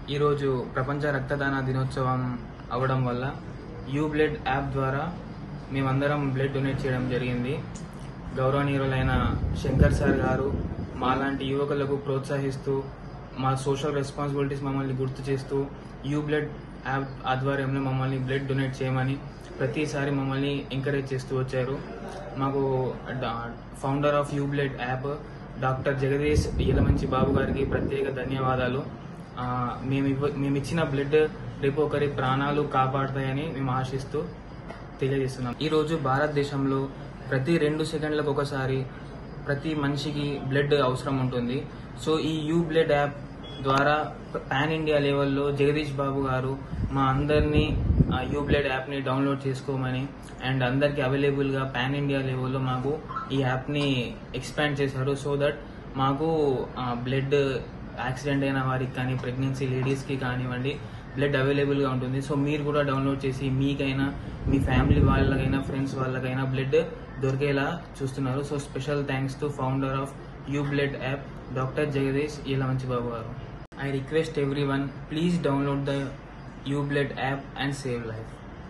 ఈరోజు ప్రపంచ రక్తదాన దినోత్సవం అవడం వల్ల యూ బ్లడ్ యాప్ ద్వారా మేమందరం బ్లడ్ డొనేట్ చేయడం జరిగింది గౌరవనీయులైన శంకర్ సార్ గారు మాలాంటి యువకులకు ప్రోత్సహిస్తూ మా సోషల్ రెస్పాన్సిబిలిటీస్ మమ్మల్ని గుర్తు చేస్తూ యూ బ్లడ్ యాప్ ఆధ్వర్యంలో మమ్మల్ని బ్లడ్ డొనేట్ చేయమని ప్రతిసారి మమ్మల్ని ఎంకరేజ్ చేస్తూ వచ్చారు మాకు founder of U blood app doctor Jagadeesh Yalamanchi Babu గారికి ప్రత్యేక ధన్యవాదాలు ఆ, మేము ఇవ్వ మేము ఇచ్చిన బ్లడ్ రేపు ఒకరి ప్రాణాలు కాపాడతాయని మేము ఆశిస్తూ తెలియజేస్తున్నాం ఈరోజు భారతదేశంలో ప్రతి రెండు సెకండ్లకు ఒకసారి ప్రతి మనిషికి బ్లడ్ అవసరం ఉంటుంది సో ఈ యూ బ్లడ్ యాప్ ద్వారా పాన్ ఇండియా లెవెల్లో జగదీష్ బాబు గారు మా అందరినీ యూ బ్లడ్ యాప్ని డౌన్లోడ్ చేసుకోమని అండ్ అందరికీ అవైలబుల్గా పాన్ ఇండియా లెవెల్లో మాకు ఈ యాప్ని ఎక్స్పాండ్ చేశారు సో దట్ మాకు బ్లడ్ యాక్సిడెంట్ అయిన వారికి కానీ ప్రెగ్నెన్సీ లేడీస్కి కానివ్వండి బ్లడ్ అవైలబుల్గా ఉంటుంది సో మీరు కూడా డౌన్లోడ్ చేసి మీకైనా మీ ఫ్యామిలీ వాళ్ళకైనా ఫ్రెండ్స్ వాళ్ళకైనా బ్లడ్ దొరికేలా చూస్తున్నారు so special thanks to founder of U blood app doctor Jagadeesh Manchi Babu గారు I request every one please download the U blood app and save life